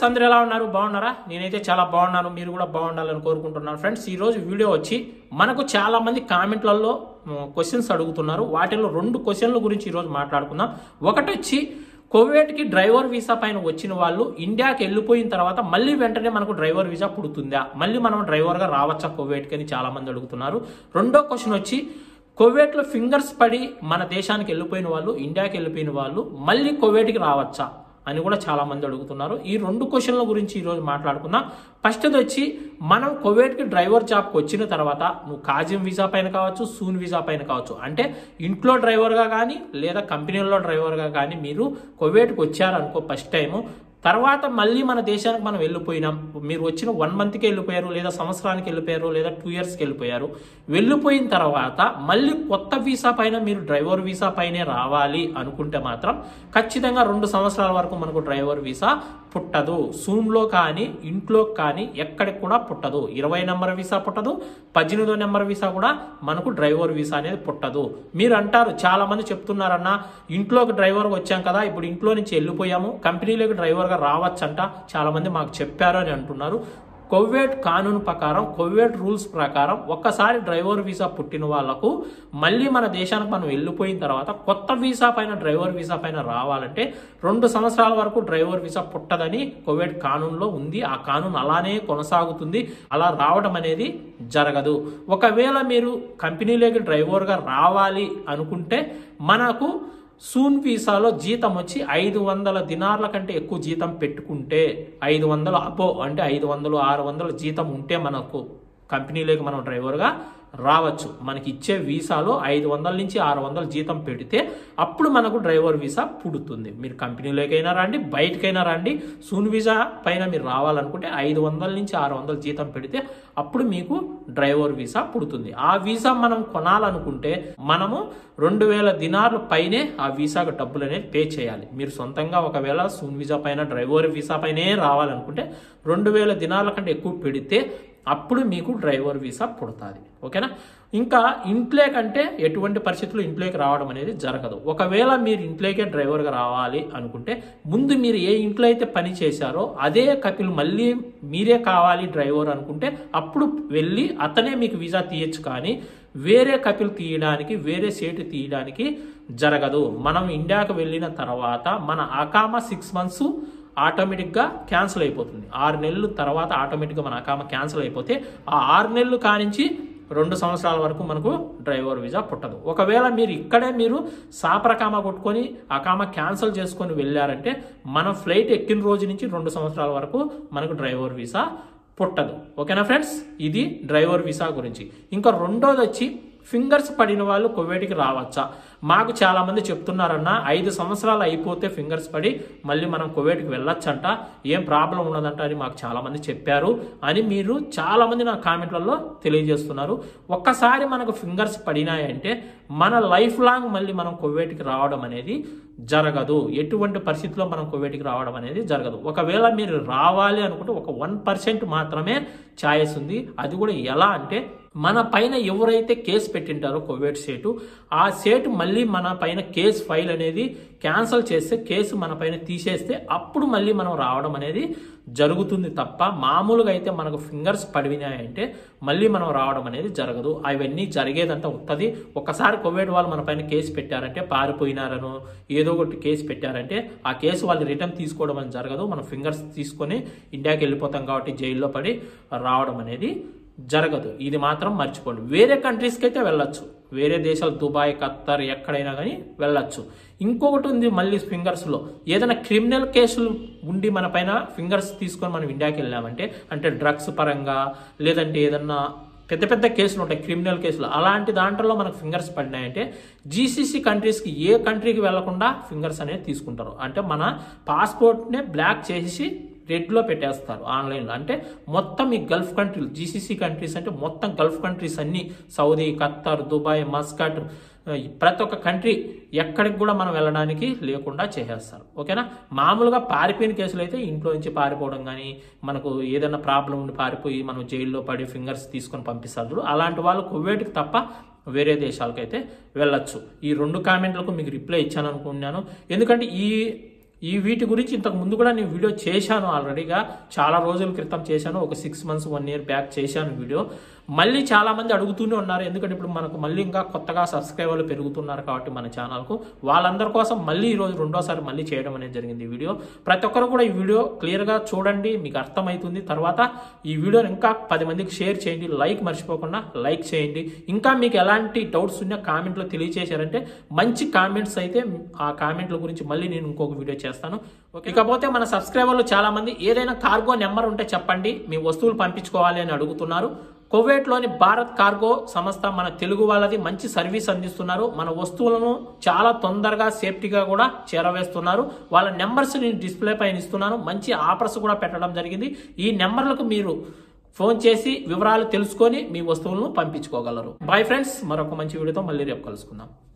Friends అందరూ ఎలా ఉన్నారు బాగున్నారా నేనైతే చాలా బాగున్నాను మీరు కూడా బాగుండాలని కోరుకుంటున్నాను ఫ్రెండ్స్ ఈ రోజు వీడియో వచ్చి మనకు చాలా మంది కామెంట్లలో క్వశ్చన్స్ అడుగుతున్నారు వాటిలో రెండు క్వశ్చన్ల గురించి ఈరోజు మాట్లాడుకుందాం ఒకటి వచ్చి కువైట్కి డ్రైవర్ వీసా పైన వచ్చిన వాళ్ళు ఇండియాకి వెళ్ళిపోయిన తర్వాత మళ్ళీ వెంటనే మనకు డ్రైవర్ వీసా పుడుతుందా మళ్ళీ మనం డ్రైవర్గా రావచ్చా కువైట్కి అని చాలా మంది అడుగుతున్నారు రెండో క్వశ్చన్ వచ్చి కువైట్లో ఫింగర్స్ పడి మన దేశానికి వెళ్ళిపోయిన వాళ్ళు ఇండియాకి వెళ్ళిపోయిన వాళ్ళు మళ్ళీ కువైట్కి రావచ్చా అని కూడా చాలా మంది అడుగుతున్నారు ఈ రెండు క్వశ్చన్ల గురించి ఈరోజు మాట్లాడుకుందాం ఫస్ట్ వచ్చి మనం కువైట్కి డ్రైవర్ జాబ్కి వచ్చిన తర్వాత నువ్వు కాజిం వీసా పైన కావచ్చు సూన్ వీసా పైన కావచ్చు అంటే ఇంట్లో డ్రైవర్గా కానీ లేదా కంపెనీల్లో డ్రైవర్గా కానీ మీరు కువైట్కి వచ్చారనుకో ఫస్ట్ టైము తర్వాత మళ్ళీ మన దేశానికి మనం వెళ్ళిపోయినాం మీరు వచ్చిన వన్ మంత్కి వెళ్ళిపోయారు లేదా సంవత్సరానికి వెళ్ళిపోయారు లేదా టూ ఇయర్స్కి వెళ్ళిపోయారు వెళ్ళిపోయిన తర్వాత మళ్ళీ కొత్త వీసా పైన మీరు డ్రైవర్ వీసా పైనే రావాలి అనుకుంటే మాత్రం ఖచ్చితంగా రెండు సంవత్సరాల వరకు మనకు డ్రైవర్ వీసా పుట్టదు సూన్లో కానీ ఇంట్లో కానీ ఎక్కడికి కూడా పుట్టదు ఇరవై నెంబర్ వీసా పుట్టదు పద్దెనిమిదో నెంబర్ వీసా కూడా మనకు డ్రైవర్ వీసా అనేది పుట్టదు మీరు అంటారు చాలా మంది చెప్తున్నారన్న ఇంట్లోకి డ్రైవర్ వచ్చాం కదా ఇప్పుడు ఇంట్లో నుంచి వెళ్ళిపోయాము కంపెనీలోకి డ్రైవర్గా రావచ్చంట చాలా మంది మాకు చెప్పారు అని అంటున్నారు కొవ్వేట్ కానూన్ ప్రకారం కొవ్వేట్ రూల్స్ ప్రకారం ఒక్కసారి డ్రైవర్ వీసా పుట్టిన వాళ్లకు మళ్ళీ మన దేశానికి మనం వెళ్ళిపోయిన తర్వాత కొత్త వీసా పైన డ్రైవర్ వీసా పైన రావాలంటే రెండు సంవత్సరాల వరకు డ్రైవర్ వీసా పుట్టదని కొవ్వేట్ కానూన్లో ఉంది ఆ కానూన్ అలానే కొనసాగుతుంది అలా రావడం అనేది జరగదు ఒకవేళ మీరు కంపెనీలోకి డ్రైవర్గా రావాలి అనుకుంటే మనకు సూన్ వీసాలో జీతం వచ్చి ఐదు వందల దినార్ల కంటే ఎక్కువ జీతం పెట్టుకుంటే ఐదు వందలు అబో అంటే ఐదు వందలు ఆరు వందలు జీతం ఉంటే మనకు కంపెనీలోకి మనం డ్రైవర్గా రావచ్చు మనకి ఇచ్చే వీసాలో ఐదు వందల నుంచి ఆరు వందల జీతం పెడితే అప్పుడు మనకు డ్రైవర్ వీసా పుడుతుంది మీరు కంపెనీలోకైనా రండి బయటకైనా రండి సూన్ వీసా పైన మీరు రావాలనుకుంటే ఐదు వందల నుంచి ఆరు వందల జీతం పెడితే అప్పుడు మీకు డ్రైవర్ వీసా పుడుతుంది ఆ వీసా మనం కొనాలనుకుంటే మనము రెండు వేల దినార్ల పైనే ఆ వీసాకు డబ్బులు అనేది పే చేయాలి మీరు సొంతంగా ఒకవేళ సూన్ వీసా పైన డ్రైవర్ వీసా పైనే రావాలనుకుంటే రెండు వేల దినార్ల కంటే ఎక్కువ పెడితే అప్పుడు మీకు డ్రైవర్ వీసా పుడుతుంది ఓకేనా ఇంకా ఇంట్లో కంటే ఎటువంటి పరిస్థితుల్లో ఇంట్లోకి రావడం అనేది జరగదు ఒకవేళ మీరు ఇంట్లోకే డ్రైవర్గా రావాలి అనుకుంటే ముందు మీరు ఏ ఇంట్లో అయితే పని చేశారో అదే కపిల్ మళ్ళీ మీరే కావాలి డ్రైవర్ అనుకుంటే అప్పుడు వెళ్ళి అతనే మీకు వీసా తీయచ్చు కానీ వేరే కపిల్ తీయడానికి వేరే సీటు తీయడానికి జరగదు మనం ఇండియాకు వెళ్ళిన తర్వాత మన అకామ సిక్స్ మంత్స్ ఆటోమేటిక్గా క్యాన్సిల్ అయిపోతుంది ఆరు నెలలు తర్వాత ఆటోమేటిక్గా మన అకామ క్యాన్సిల్ అయిపోతే ఆ ఆరు నెలలు కానించి రెండు సంవత్సరాల వరకు మనకు డ్రైవర్ వీసా పుట్టదు ఒకవేళ మీరు ఇక్కడే మీరు సాపరకామ కొట్టుకొని అకామ క్యాన్సిల్ చేసుకొని వెళ్ళారంటే మన ఫ్లైట్ ఎక్కిన రోజు నుంచి రెండు సంవత్సరాల వరకు మనకు డ్రైవర్ వీసా పుట్టదు ఓకేనా ఫ్రెండ్స్ ఇది డ్రైవర్ వీసా గురించి ఇంకా రెండోది వచ్చి ఫింగర్స్ పడిన వాళ్ళు కువైట్కి రావచ్చా మాకు చాలా మంది చెప్తున్నారన్న ఐదు సంవత్సరాలు అయిపోతే ఫింగర్స్ పడి మళ్ళీ మనం కువైట్కి వెళ్ళొచ్చంట ఏం ప్రాబ్లం ఉన్నదంట అని మాకు చాలా మంది చెప్పారు అని మీరు చాలా మంది నా కామెంట్లలో తెలియజేస్తున్నారు ఒక్కసారి మనకు ఫింగర్స్ పడినాయంటే మన లైఫ్ లాంగ్ మళ్ళీ మనం కువైట్కి రావడం అనేది జరగదు ఎటువంటి పరిస్థితిలో మనం కువైట్కి రావడం అనేది జరగదు ఒకవేళ మీరు రావాలి అనుకుంటే ఒక వన్ పర్సెంట్ మాత్రమే ఛాయిస్ ఉంది అది కూడా ఎలా అంటే మన పైన ఎవరైతే కేసు పెట్టింటారో కోవిడ్ సేటు ఆ సేటు మళ్ళీ మన పైన కేసు ఫైల్ అనేది క్యాన్సిల్ చేస్తే కేసు మన పైన తీసేస్తే అప్పుడు మళ్ళీ మనం రావడం అనేది జరుగుతుంది తప్ప మామూలుగా అయితే మనకు ఫింగర్స్ పడినాయంటే మళ్ళీ మనం రావడం అనేది జరగదు అవన్నీ జరిగేదంతా ఉత్తది ఒకసారి కోవిడ్ వాళ్ళు మన పైన కేసు పెట్టారంటే పారిపోయినారను ఏదో ఒకటి కేసు పెట్టారంటే ఆ కేసు వాళ్ళు రిటర్న్ తీసుకోవడం అనేది జరగదు మనం ఫింగర్స్ తీసుకొని ఇండియాకి వెళ్ళిపోతాం కాబట్టి జైల్లో పడి రావడం అనేది జరగదు ఇది మాత్రం మర్చిపోండి వేరే కంట్రీస్కి అయితే వెళ్ళొచ్చు వేరే దేశాలు దుబాయ్ ఖత్తర్ ఎక్కడైనా కానీ వెళ్ళొచ్చు ఇంకొకటి ఉంది మళ్ళీ ఫింగర్స్లో ఏదైనా క్రిమినల్ కేసులు ఉండి మన పైన ఫింగర్స్ తీసుకొని మనం ఇండియాకి వెళ్ళామంటే అంటే డ్రగ్స్ పరంగా లేదంటే ఏదన్నా పెద్ద పెద్ద కేసులు ఉంటాయి క్రిమినల్ కేసులు అలాంటి దాంట్లో మనకు ఫింగర్స్ పడినాయంటే జీసీసీ కంట్రీస్కి ఏ కంట్రీకి వెళ్లకుండా ఫింగర్స్ అనేది తీసుకుంటారు అంటే మన పాస్పోర్ట్నే బ్లాక్ చేసి రెడ్లో పెట్టేస్తారు ఆన్లైన్లో అంటే మొత్తం ఈ గల్ఫ్ కంట్రీలు జీసీసీ కంట్రీస్ అంటే మొత్తం గల్ఫ్ కంట్రీస్ అన్ని సౌదీ ఖత్తర్ దుబాయ్ మస్కట్ ప్రతి ఒక్క కంట్రీ ఎక్కడికి కూడా మనం వెళ్ళడానికి లేకుండా చేసేస్తారు ఓకేనా మామూలుగా పారిపోయిన కేసులు అయితే ఇంట్లో నుంచి పారిపోవడం కానీ మనకు ఏదైనా ప్రాబ్లం ఉండి పారిపోయి మనం జైల్లో పడి ఫింగర్స్ తీసుకొని పంపిస్తారు చూడు అలాంటి వాళ్ళు కువైట్కి తప్ప వేరే దేశాలకైతే వెళ్ళొచ్చు ఈ రెండు కామెంట్లకు మీకు రిప్లై ఇచ్చాను అనుకున్నాను ఎందుకంటే ఈ ఈ వీటి గురించి ఇంతకు ముందు కూడా నేను వీడియో చేశాను ఆల్రెడీగా చాలా రోజుల క్రితం చేశాను ఒక six months one year back చేశాను వీడియో మళ్ళీ చాలా మంది అడుగుతూనే ఉన్నారు ఎందుకంటే ఇప్పుడు మనకు మళ్ళీ ఇంకా కొత్తగా సబ్స్క్రైబర్లు పెరుగుతున్నారు కాబట్టి మన ఛానల్కు వాళ్ళందరి కోసం మళ్ళీ ఈ రోజు రెండోసారి మళ్ళీ చేయడం అనేది జరిగింది ఈ వీడియో ప్రతి ఒక్కరు కూడా ఈ వీడియో క్లియర్గా చూడండి మీకు అర్థమవుతుంది తర్వాత ఈ వీడియోని ఇంకా పది మందికి షేర్ చేయండి లైక్ మర్చిపోకుండా లైక్ చేయండి ఇంకా మీకు ఎలాంటి డౌట్స్ ఉన్నా కామెంట్లో తెలియచేశారంటే మంచి కామెంట్స్ అయితే ఆ కామెంట్ల గురించి మళ్ళీ నేను ఇంకొక వీడియో చేస్తాను ఓకే. ఇకపోతే మన సబ్స్క్రైబర్లు చాలా మంది ఏదైనా కార్గో నెంబర్ ఉంటే చెప్పండి మీ వస్తువులు పంపించుకోవాలి అని అడుగుతున్నారు కువైట్లోని భారత్ కార్గో సంస్థ మన తెలుగు వాళ్ళది మంచి సర్వీస్ అందిస్తున్నారు మన వస్తువులను చాలా తొందరగా సేఫ్టీగా కూడా చేరవేస్తున్నారు వాళ్ళ నెంబర్స్ నేను డిస్ప్లే పైన ఇస్తున్నాను మంచి ఆఫర్స్ కూడా పెట్టడం జరిగింది ఈ నెంబర్లకు మీరు ఫోన్ చేసి వివరాలు తెలుసుకొని మీ వస్తువులను పంపించుకోగలరు బాయ్ ఫ్రెండ్స్ మరొక మంచి వీడియోతో మళ్ళీ రేపు కలుసుకుందాం